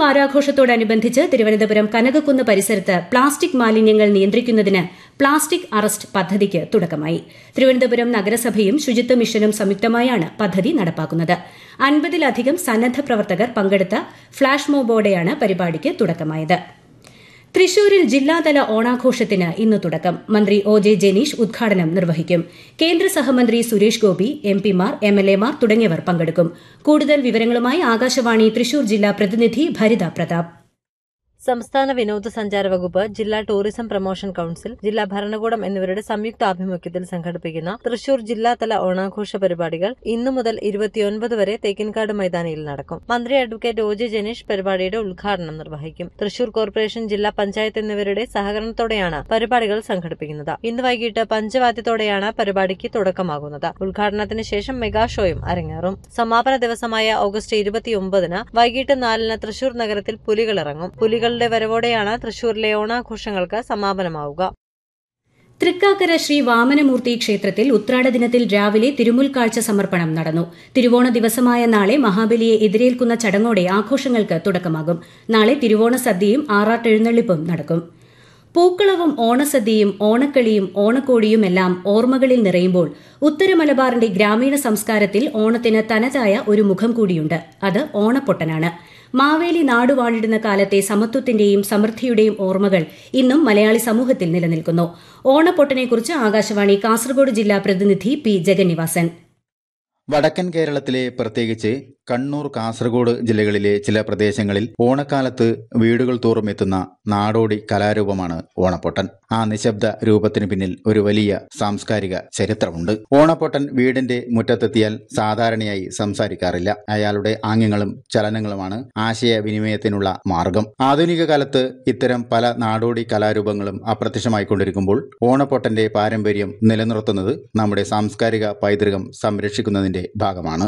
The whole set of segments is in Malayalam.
വാരാഘോഷത്തോടനുബന്ധിച്ച് തിരുവനന്തപുരം കനകക്കുന്ന് പരിസരത്ത് പ്ലാസ്റ്റിക് മാലിന്യങ്ങൾ നിയന്ത്രിക്കുന്നതിന് പ്ലാസ്റ്റിക് അറസ്റ്റ് പദ്ധതിക്ക് തുടക്കമായി തിരുവനന്തപുരം നഗരസഭയും ശുചിത്വ മിഷനും സംയുക്തമായാണ് പദ്ധതി നടപ്പാക്കുന്നത് അൻപതിലധികം സന്നദ്ധ പ്രവർത്തകർ പങ്കെടുത്ത ഫ്ളാഷ് മോബോടെയാണ് പരിപാടിക്ക് തുടക്കമായത് തൃശൂരിൽ ജില്ലാതല ഓണാഘോഷത്തിന് ഇന്ന് തുടക്കം മന്ത്രി ഒ ജെ ജനീഷ് ഉദ്ഘാടനം നിർവഹിക്കും കേന്ദ്ര സഹമന്ത്രി സുരേഷ് ഗോപി എം പിമാർ എം എൽ എമാർ തുടങ്ങിയവർ പങ്കെടുക്കും കൂടുതൽ വിവരങ്ങളുമായി ആകാശവാണി തൃശൂർ ജില്ലാ പ്രതിനിധി ഭരിത പ്രതാപ് സംസ്ഥാന വിനോദസഞ്ചാര വകുപ്പ് ജില്ലാ ടൂറിസം പ്രൊമോഷൻ കൌൺസിൽ ജില്ലാ ഭരണകൂടം എന്നിവരുടെ സംയുക്ത ആഭിമുഖ്യത്തിൽ സംഘടിപ്പിക്കുന്ന തൃശൂർ ജില്ലാതല ഓണാഘോഷ പരിപാടികൾ ഇന്നു മുതൽ ഇരുപത്തിയൊൻപത് വരെ തേക്കിൻകാട് മൈതാനിയിൽ നടക്കും മന്ത്രി അഡ്വക്കേറ്റ് ഒ ജെ ജനീഷ് പരിപാടിയുടെ ഉദ്ഘാടനം നിർവഹിക്കും തൃശൂർ കോർപ്പറേഷൻ ജില്ലാ പഞ്ചായത്ത് എന്നിവരുടെ സഹകരണത്തോടെയാണ് പരിപാടികൾ സംഘടിപ്പിക്കുന്നത് ഇന്ന് വൈകിട്ട് പഞ്ചവാദ്യത്തോടെയാണ് പരിപാടിക്ക് തുടക്കമാകുന്നത് ഉദ്ഘാടനത്തിന് ശേഷം മെഗാ ഷോയും അരങ്ങേറും സമാപന ദിവസമായ ഓഗസ്റ്റ് ഇരുപത്തിയൊമ്പതിന് വൈകിട്ട് നാലിന് തൃശൂർ നഗരത്തിൽ പുലികളിറങ്ങും പുലികൾ കുട്ടികളുടെ വരവോടെയാണ് തൃശൂരിലെ ഓണാഘോഷങ്ങൾക്ക് സമാപനമാവുക തൃക്കാക്കര ശ്രീ വാമനമൂർത്തി ക്ഷേത്രത്തിൽ ഉത്രാട ദിനത്തിൽ രാവിലെ തിരുമുൽക്കാഴ്ച സമർപ്പണം നടന്നു തിരുവോണ ദിവസമായ നാളെ മഹാബലിയെ എതിരേൽക്കുന്ന ചടങ്ങോടെ ആഘോഷങ്ങൾക്ക് തുടക്കമാകും നാളെ തിരുവോണ സദ്യയും ആറാട്ടെഴുന്നള്ളിപ്പും നടക്കും പൂക്കളവും ഓണസദ്യയും ഓണക്കളിയും ഓണക്കോടിയുമെല്ലാം ഓർമ്മകളിൽ നിറയുമ്പോൾ ഉത്തര മലബാറിന്റെ ഗ്രാമീണ സംസ്കാരത്തിൽ ഓണത്തിന് തനതായ ഒരു മുഖം കൂടിയുണ്ട് അത് ഓണപ്പൊട്ടനാണ് മാവേലി നാടുവാണിടുന്ന കാലത്തെ സമത്വത്തിന്റെയും സമൃദ്ധിയുടെയും ഓർമ്മകൾ ഇന്നും മലയാളി സമൂഹത്തിൽ നിലനിൽക്കുന്നു ഓണപ്പൊട്ടനെക്കുറിച്ച് ആകാശവാണി കാസർഗോഡ് ജില്ലാ പ്രതിനിധി പി ജഗന്നിവാസൻ വടക്കൻ കേരളത്തിലെ പ്രത്യേകിച്ച് കണ്ണൂർ കാസർഗോഡ് ജില്ലകളിലെ ചില പ്രദേശങ്ങളിൽ ഓണക്കാലത്ത് വീടുകൾ തോറും എത്തുന്ന നാടോടി കലാരൂപമാണ് ഓണപ്പൊട്ടൻ ആ നിശബ്ദ രൂപത്തിന് പിന്നിൽ ഒരു വലിയ സാംസ്കാരിക ചരിത്രമുണ്ട് ഓണപ്പൊട്ടൻ വീടിന്റെ മുറ്റത്തെത്തിയാൽ സാധാരണയായി സംസാരിക്കാറില്ല അയാളുടെ ആംഗ്യങ്ങളും ചലനങ്ങളുമാണ് ആശയവിനിമയത്തിനുള്ള മാർഗം ആധുനിക കാലത്ത് ഇത്തരം പല നാടോടി കലാരൂപങ്ങളും അപ്രത്യക്ഷമായിക്കൊണ്ടിരിക്കുമ്പോൾ ഓണപ്പൊട്ടന്റെ പാരമ്പര്യം നിലനിർത്തുന്നത് നമ്മുടെ സാംസ്കാരിക പൈതൃകം സംരക്ഷിക്കുന്നതിന്റെ ഭാഗമാണ്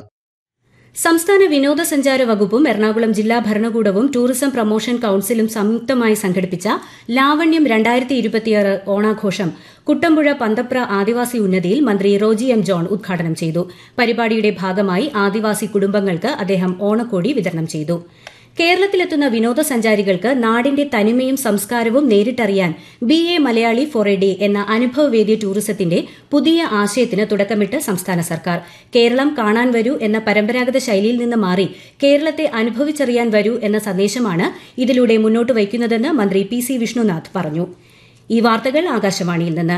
സംസ്ഥാന വിനോദസഞ്ചാര വകുപ്പും എറണാകുളം ജില്ലാ ഭരണകൂടവും ടൂറിസം പ്രൊമോഷൻ കൌൺസിലും സംയുക്തമായി സംഘടിപ്പിച്ച ലാവണ്യം രണ്ടായിരത്തി ഇരുപത്തിയാറ് ഓണാഘോഷം കുട്ടമ്പുഴ പന്തപ്ര ആദിവാസി ഉന്നതിയിൽ മന്ത്രി റോജി എം ജോൺ ഉദ്ഘാടനം ചെയ്തു പരിപാടിയുടെ ഭാഗമായി ആദിവാസി കുടുംബങ്ങൾക്ക് അദ്ദേഹം ഓണക്കോടി വിതരണം ചെയ്തു കേരളത്തിലെത്തുന്ന വിനോദസഞ്ചാരികൾക്ക് നാടിന്റെ തനിമയും സംസ്കാരവും നേരിട്ടറിയാൻ be a Malayali for a day എന്ന അനുഭവവേദ്യ ടൂറിസത്തിന്റെ പുതിയ ആശയത്തിന് തുടക്കമിട്ട് സംസ്ഥാന സർക്കാർ കേരളം കാണാൻ വരൂ എന്ന പരമ്പരാഗത ശൈലിയിൽ നിന്ന് മാറി കേരളത്തെ അനുഭവിച്ചറിയാൻ വരൂ എന്ന സന്ദേശമാണ് ഇതിലൂടെ മുന്നോട്ട് വയ്ക്കുന്നതെന്ന് മന്ത്രി പി സി വിഷ്ണുനാഥ് പറഞ്ഞു ഈ വാർത്തകൾ ആകാശവാണിയിൽ നിന്ന്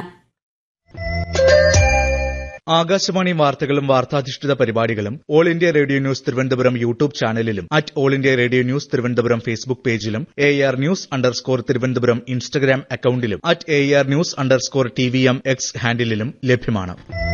ആകാശവാണി വാർത്തകളും വാർത്താധിഷ്ഠിത പരിപാടികളും All India Radio News Thiruvananthapuram YouTube ചാനലിലും at All India Radio News Thiruvananthapuram Facebook പേജിലും A R news underscore Thiruvananthapuram Instagram അക്കൌണ്ടിലും at A R news underscore T V M X ഹാൻഡിലും ലഭ്യമാണ്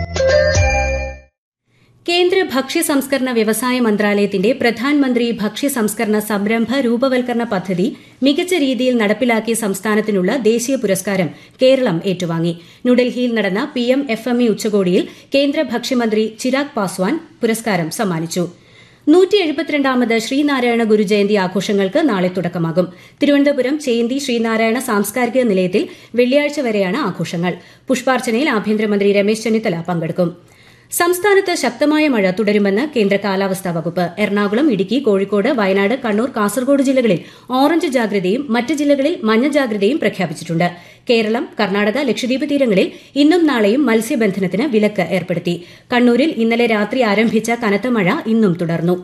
കേന്ദ്ര ഭക്ഷ്യ സംസ്കരണ വ്യവസായ മന്ത്രാലയത്തിന്റെ പ്രധാൻമന്ത്രി ഭക്ഷ്യ സംസ്കരണ സംരംഭ രൂപവൽക്കരണ പദ്ധതി മികച്ച രീതിയിൽ നടപ്പിലാക്കിയ സംസ്ഥാനത്തിനുള്ള ദേശീയ പുരസ്കാരം കേരളം ഏറ്റുവാങ്ങി ന്യൂഡൽഹിയിൽ നടന്ന P M F M E ഉച്ചകോടിയിൽ കേന്ദ്ര ഭക്ഷ്യമന്ത്രി ചിരാഗ് പാസ്വാൻ പുരസ്കാരം സമ്മാനിച്ചു നൂറ്റി എഴുപത്തിരണ്ടാമത് ശ്രീനാരായണ ഗുരുജയന്തി ആഘോഷങ്ങൾക്ക് നാളെ തുടക്കമാകും തിരുവനന്തപുരം ചേന്തി ശ്രീനാരായണ സാംസ്കാരിക നിലയത്തിൽ വെള്ളിയാഴ്ച വരെയാണ് ആഘോഷങ്ങൾ പുഷ്പാർച്ചനയിൽ ആഭ്യന്തരമന്ത്രി രമേശ് ചെന്നിത്തല പങ്കെടുക്കും സംസ്ഥാനത്ത് ശക്തമായ മഴ തുടരുമെന്ന് കേന്ദ്ര കാലാവസ്ഥാ വകുപ്പ് എറണാകുളം ഇടുക്കി കോഴിക്കോട് വയനാട് കണ്ണൂർ കാസർഗോഡ് ജില്ലകളിൽ ഓറഞ്ച് ജാഗ്രതയും മറ്റ് ജില്ലകളിൽ മഞ്ഞ ജാഗ്രതയും പ്രഖ്യാപിച്ചിട്ടുണ്ട് കേരളം കർണാടക ലക്ഷദ്വീപ് തീരങ്ങളിൽ ഇന്നും നാളെയും മത്സ്യബന്ധനത്തിന് വിലക്ക് ഏർപ്പെടുത്തി കണ്ണൂരിൽ ഇന്നലെ രാത്രി ആരംഭിച്ച കനത്ത മഴ ഇന്നും തുടർന്നു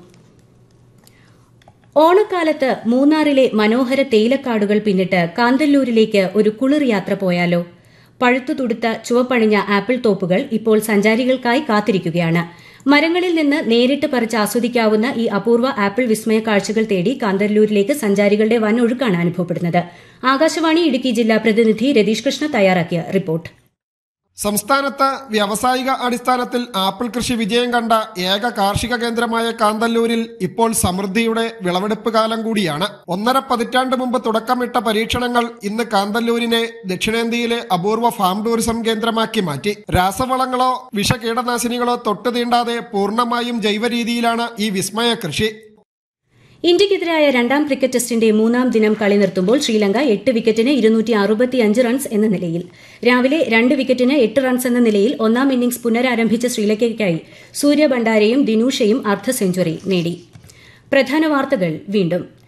ഓണക്കാലത്ത് മൂന്നാറിലെ മനോഹര തേയിലക്കാടുകൾ പിന്നിട്ട് കാന്തല്ലൂരിലേക്ക് ഒരു കുളിർ യാത്ര പോയാലോ പഴുത്തു തുടുത്ത ചുവപ്പണിഞ്ഞ ആപ്പിൾ തോപ്പുകൾ ഇപ്പോൾ സഞ്ചാരികൾക്കായി കാത്തിരിക്കുകയാണ് മരങ്ങളിൽ നിന്ന് നേരിട്ട് പറിച്ച് ആസ്വദിക്കാവുന്ന ഈ അപൂർവ ആപ്പിൾ വിസ്മയ കാഴ്ചകൾ തേടി കാന്തല്ലൂരിലേക്ക് സഞ്ചാരികളുടെ വൻ ഒഴുക്കാണ് അനുഭവപ്പെടുന്നത് ആകാശവാണി ഇടുക്കി ജില്ലാ പ്രതിനിധി രതീഷ് കൃഷ്ണ തയ്യാറാക്കിയ റിപ്പോർട്ട് സംസ്ഥാനത്ത് വ്യാവസായിക അടിസ്ഥാനത്തിൽ ആപ്പിൾ കൃഷി വിജയം കണ്ട ഏക കാർഷിക കേന്ദ്രമായ കാന്തല്ലൂരിൽ ഇപ്പോൾ സമൃദ്ധിയുടെ വിളവെടുപ്പ് കാലം കൂടിയാണ് ഒന്നര പതിറ്റാണ്ട് മുമ്പ് തുടക്കമിട്ട പരീക്ഷണങ്ങൾ ഇന്ന് കാന്തല്ലൂരിനെ ദക്ഷിണേന്ത്യയിലെ അപൂർവ ഫാം ടൂറിസം കേന്ദ്രമാക്കി മാറ്റി രാസവളങ്ങളോ വിഷകീടനാശിനികളോ തൊട്ടു തീണ്ടാതെ പൂർണ്ണമായും ജൈവ രീതിയിലാണ് ഈ വിസ്മയ കൃഷി ഇന്ത്യക്കെതിരായ രണ്ടാം ക്രിക്കറ്റ് ടെസ്റ്റിന്റെ മൂന്നാം ദിനം കളി നിർത്തുമ്പോൾ ശ്രീലങ്ക എട്ട് വിക്കറ്റിന് ഇരുന്നൂറ്റി അറുപത്തിയഞ്ച് റൺസ് എന്ന നിലയിൽ രാവിലെ രണ്ട് വിക്കറ്റിന് എട്ട് റൺസ് എന്ന നിലയിൽ ഒന്നാം ഇന്നിംഗ്സ് പുനരാരംഭിച്ച ശ്രീലങ്കയ്ക്കായി സൂര്യ ഭണ്ഡാരയും ദിനൂഷയും അർദ്ധ സെഞ്ചുറി നേടി പ്രധാന വാർത്തകൾ വീണ്ടും